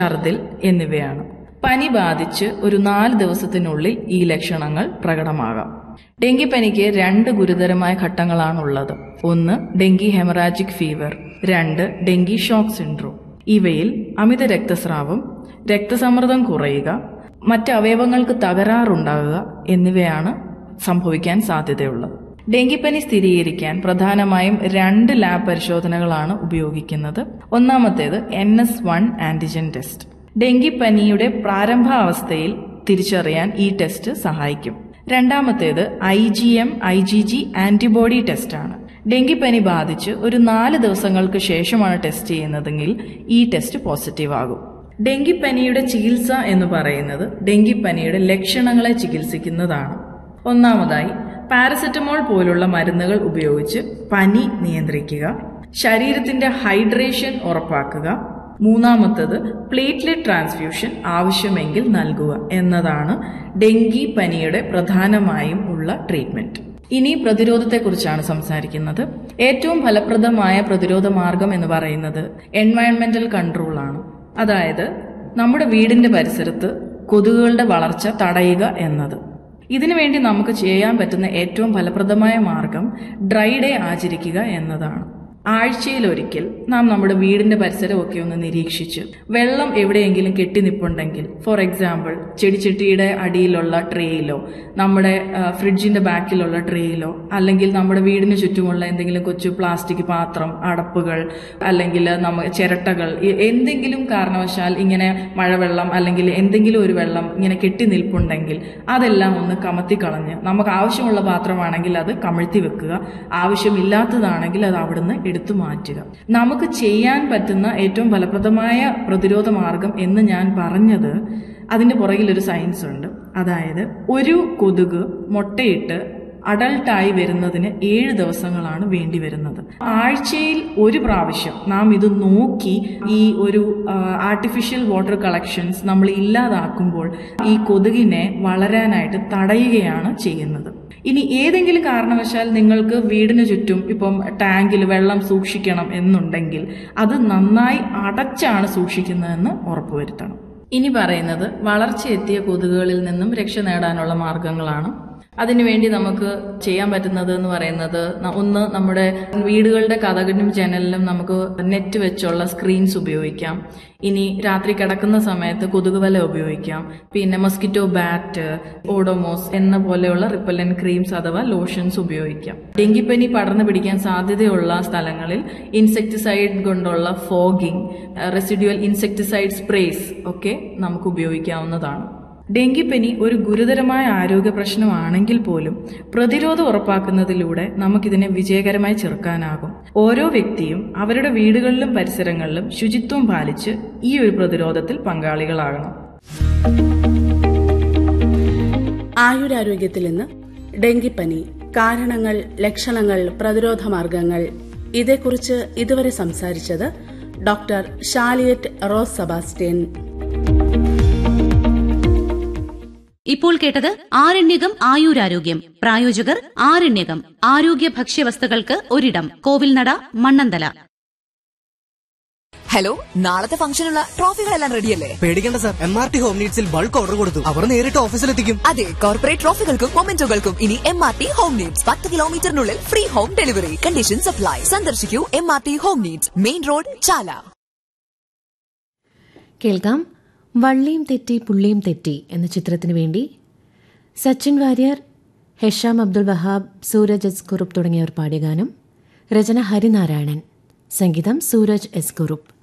ഛർദിൽ എന്നിവയാണ് പനി ബാധിച്ച് ഒരു നാല് ദിവസത്തിനുള്ളിൽ ഈ ലക്ഷണങ്ങൾ പ്രകടമാകാം ഡെങ്കിപ്പനിക്ക് രണ്ട് ഗുരുതരമായ ഘട്ടങ്ങളാണുള്ളത് ഒന്ന് ഡെങ്കി ഹെമറാജിക് ഫീവർ രണ്ട് ഡെങ്കി ഷോക്ക് സിൻഡ്രോം ഇവയിൽ അമിത രക്തസ്രാവം രക്തസമ്മർദ്ദം കുറയുക മറ്റ് അവയവങ്ങൾക്ക് തകരാറുണ്ടാകുക എന്നിവയാണ് സംഭവിക്കാൻ സാധ്യതയുള്ളത് ഡെങ്കിപ്പനി സ്ഥിരീകരിക്കാൻ പ്രധാനമായും രണ്ട് ലാബ് പരിശോധനകളാണ് ഉപയോഗിക്കുന്നത് ഒന്നാമത്തേത് N S one antigen test ഡെങ്കിപ്പനിയുടെ പ്രാരംഭാവസ്ഥയിൽ തിരിച്ചറിയാൻ ഈ ടെസ്റ്റ് സഹായിക്കും രണ്ടാമത്തേത് I G M I G G antibody ടെസ്റ്റാണ് ഡെങ്കിപ്പനി ബാധിച്ച് ഒരു നാല് ദിവസങ്ങൾക്ക് ശേഷമാണ് ടെസ്റ്റ് ചെയ്യുന്നതെങ്കിൽ ഈ ടെസ്റ്റ് പോസിറ്റീവ് ആകും ഡെങ്കിപ്പനിയുടെ ചികിത്സ എന്ന് പറയുന്നത് ഡെങ്കിപ്പനിയുടെ ലക്ഷണങ്ങളെ ചികിത്സിക്കുന്നതാണ് ഒന്നാമതായി പാരസെറ്റമോൾ പോലുള്ള മരുന്നുകൾ ഉപയോഗിച്ച് പനി നിയന്ത്രിക്കുക ശരീരത്തിന്റെ ഹൈഡ്രേഷൻ ഉറപ്പാക്കുക മൂന്നാമത്തത് പ്ലേറ്റ്ലെറ്റ് ട്രാൻസ്ഫ്യൂഷൻ ആവശ്യമെങ്കിൽ നൽകുക എന്നതാണ് ഡെങ്കി പനിയുടെ പ്രധാനമായും ഉള്ള ട്രീറ്റ്മെന്റ് ഇനി പ്രതിരോധത്തെക്കുറിച്ചാണ് സംസാരിക്കുന്നത് ഏറ്റവും ഫലപ്രദമായ പ്രതിരോധ മാർഗം എന്ന് പറയുന്നത് എൻവയൺമെന്റൽ കൺട്രോൾ ആണ് അതായത് നമ്മുടെ വീടിന്റെ പരിസരത്ത് കൊതുകുകളുടെ വളർച്ച തടയുക എന്നത് ഇതിനുവേണ്ടി നമുക്ക് ചെയ്യാൻ പറ്റുന്ന ഏറ്റവും ഫലപ്രദമായ മാർഗം ഡ്രൈ ഡേ ആചരിക്കുക എന്നതാണ് ആഴ്ചയിലൊരിക്കൽ നാം നമ്മുടെ വീടിന്റെ പരിസരമൊക്കെ ഒന്ന് നിരീക്ഷിച്ച് വെള്ളം എവിടെയെങ്കിലും കെട്ടിനിപ്പുണ്ടെങ്കിൽ ഫോർ എക്സാമ്പിൾ ചെടിച്ചട്ടിയുടെ അടിയിലുള്ള ട്രേയിലോ നമ്മുടെ ആ, ഫ്രിഡ്ജിന്റെ ബാക്കിലുള്ള ട്രേയിലോ അല്ലെങ്കിൽ നമ്മുടെ വീടിന് ചുറ്റുമുള്ള എന്തെങ്കിലും കൊച്ചു പ്ലാസ്റ്റിക് പാത്രം അടപ്പുകൾ അല്ലെങ്കിൽ നമ്മ ചിരട്ടകൾ ഇ- എന്തെങ്കിലും കാരണവശാൽ ഇങ്ങനെ മഴവെള്ളം അല്ലെങ്കിൽ എന്തെങ്കിലും ഒരു വെള്ളം ഇങ്ങനെ കെട്ടി നിൽപ്പുണ്ടെങ്കിൽ അതെല്ലാം ഒന്ന് കമത്തി കളഞ്ഞ് നമുക്ക് ആവശ്യമുള്ള പാത്രമാണെങ്കിൽ അത് കമഴ്ത്തി വെക്കുക ആവശ്യമില്ലാത്തതാണെങ്കിൽ അത് അവിടുന്ന് എടുത്തു മാറ്റുക നമുക്ക് ചെയ്യാൻ പറ്റുന്ന ഏറ്റവും ഫലപ്രദമായ പ്രതിരോധ മാർഗം എന്ന് ഞാൻ പറഞ്ഞത് അതിന്റെ പുറകിൽ ഒരു സയൻസ് ഉണ്ട് അതായത് ഒരു കൊതുക് മുട്ടയിട്ട് അഡൾട്ടായി വരുന്നതിന് ഏഴ് ദിവസങ്ങളാണ് വേണ്ടി വരുന്നത് ആഴ്ചയിൽ ഒരു പ്രാവശ്യം നാം ഇത് നോക്കി ഈ ഒരു ആർട്ടിഫിഷ്യൽ വാട്ടർ കളക്ഷൻസ് നമ്മൾ ഇല്ലാതാക്കുമ്പോൾ ഈ കൊതുകിനെ വളരാനായിട്ട് തടയുകയാണ് ചെയ്യുന്നത് ഇനി ഏതെങ്കിലും കാരണവശാൽ നിങ്ങൾക്ക് വീടിന് ചുറ്റും ഇപ്പം ടാങ്കിൽ വെള്ളം സൂക്ഷിക്കണം എന്നുണ്ടെങ്കിൽ അത് നന്നായി അടച്ചാണ് സൂക്ഷിക്കുന്നതെന്ന് ഉറപ്പുവരുത്തണം ഇനി പറയുന്നത് വളർച്ചയെത്തിയ കൊതുകുകളിൽ നിന്നും രക്ഷ നേടാനുള്ള മാർഗങ്ങളാണ് അതിനുവേണ്ടി നമുക്ക് ചെയ്യാൻ പറ്റുന്നത് എന്ന് പറയുന്നത് ന- ഒന്ന് നമ്മുടെ വീടുകളുടെ കഥകിനും ജനലിലും നമുക്ക് നെറ്റ് വെച്ചുള്ള സ്ക്രീൻസ് ഉപയോഗിക്കാം ഇനി രാത്രി കിടക്കുന്ന സമയത്ത് കൊതുകുവല ഉപയോഗിക്കാം പിന്നെ മസ്കിറ്റോ ബാറ്റ് ഓഡോമോസ് എന്ന പോലെയുള്ള റിപ്പല്ലൻ ക്രീംസ് അഥവാ ലോഷൻസ് ഉപയോഗിക്കാം ഡെങ്കിപ്പനി പടർന്നു പിടിക്കാൻ സാധ്യതയുള്ള സ്ഥലങ്ങളിൽ ഇൻസെക്ടിസൈഡ് കൊണ്ടുള്ള ഫോഗിംഗ് റെസിഡ്യുവൽ ഇൻസെക്ടിസൈഡ് സ്പ്രേസ് ഒക്കെ നമുക്ക് ഉപയോഗിക്കാവുന്നതാണ് ഡെങ്കിപ്പനി ഒരു ഗുരുതരമായ ആരോഗ്യ പ്രശ്നമാണെങ്കിൽ പോലും പ്രതിരോധം ഉറപ്പാക്കുന്നതിലൂടെ നമുക്കിതിനെ വിജയകരമായി ചെറുക്കാനാകും ഓരോ വ്യക്തിയും അവരുടെ വീടുകളിലും പരിസരങ്ങളിലും ശുചിത്വം പാലിച്ച് ഈ ഒരു പ്രതിരോധത്തിൽ പങ്കാളികളാകണം ആയുരാരോഗ്യത്തിൽ ഇന്ന് ഡെങ്കിപ്പനി കാരണങ്ങൾ ലക്ഷണങ്ങൾ പ്രതിരോധ മാർഗങ്ങൾ ഇതേക്കുറിച്ച് ഇതുവരെ സംസാരിച്ചത് ഡോക്ടർ ഷാലിയറ്റ് റോസ് സെബാസ്റ്റ്യൻ ഇപ്പോൾ കേട്ടത് ആരണ്യകം ആയുരാരോഗ്യം പ്രായോജകർ ആരണ്യകം ആരോഗ്യ ഭക്ഷ്യവസ്തുക്കൾക്ക് ഒരിടം കോവിൽനട മണ്ണന്തല ഹലോ നാളത്തെ ഫംഗ്ഷനുള്ള ട്രോഫികളെല്ലാം റെഡിയല്ലേ പേടിക്കേണ്ട sir M R T home നീഡ്സിൽ ബൾക്ക് ഓർഡർ കൊടുത്തു അവർ നേരിട്ട് ഓഫീസിലെത്തിക്കും അതെ കോർപ്പറേറ്റ് ട്രോഫികൾക്കും മൊമെന്റോകൾക്കും ഇനി M R T home needs പത്ത് കിലോമീറ്ററിനുള്ളിൽ free home delivery condition supply സന്ദർശിക്കൂ M R T home needs main road Chala കേൾക്കാം വള്ളിയും തെറ്റി പുള്ളിയും തെറ്റി എന്ന ചിത്രത്തിനു വേണ്ടി സച്ചിൻ വാര്യർ ഹെഷാം അബ്ദുൽ വഹാബ് സൂരജ് എസ് കുറുപ്പ് തുടങ്ങിയവർ പാടിയ ഗാനം രചന ഹരിനാരായണൻ സംഗീതം സൂരജ് എസ് കുറുപ്പ്